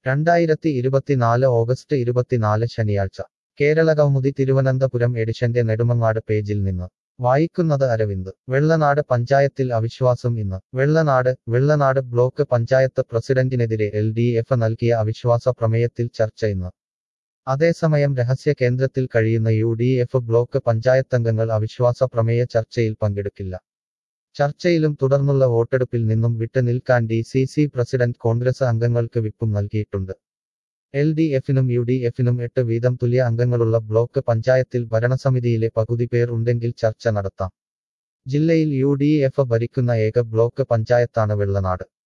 രണ്ടായിരത്തി ഇരുപത്തിനാല് ഓഗസ്റ്റ് ഇരുപത്തിനാല് ശനിയാഴ്ച കേരള കൗമുദി തിരുവനന്തപുരം എഡിഷന്റെ നെടുമങ്ങാട് പേജിൽ നിന്ന് വായിക്കുന്നത് അരവിന്ദ് വെള്ളനാട് പഞ്ചായത്തിൽ അവിശ്വാസം ഇന്ന് വെള്ളനാട് വെള്ളനാട് ബ്ലോക്ക് പഞ്ചായത്ത് പ്രസിഡന്റിനെതിരെ എൽ ഡി എഫ് നൽകിയ അവിശ്വാസ പ്രമേയത്തിൽ ചർച്ച ഇന്ന് അതേസമയം രഹസ്യ കേന്ദ്രത്തിൽ കഴിയുന്ന യു ഡി എഫ് ബ്ലോക്ക് പഞ്ചായത്തംഗങ്ങൾ അവിശ്വാസ പ്രമേയ ചർച്ചയിൽ പങ്കെടുക്കില്ല ചർച്ചയിലും തുടർന്നുള്ള വോട്ടെടുപ്പിൽ നിന്നും വിട്ടു നിൽക്കാൻ D C C president Congress അംഗങ്ങൾക്ക് വിപ്പും നൽകിയിട്ടുണ്ട് എൽ ഡി എഫിനും യു ഡി എഫിനും എട്ട് വീതം തുല്യ അംഗങ്ങളുള്ള ബ്ലോക്ക് പഞ്ചായത്തിൽ ഭരണസമിതിയിലെ പകുതി പേർ ഉണ്ടെങ്കിൽ ചർച്ച നടത്താം ജില്ലയിൽ യു ഡി എഫ് ഭരിക്കുന്ന ഏക ബ്ലോക്ക് പഞ്ചായത്താണ് വെള്ളനാട്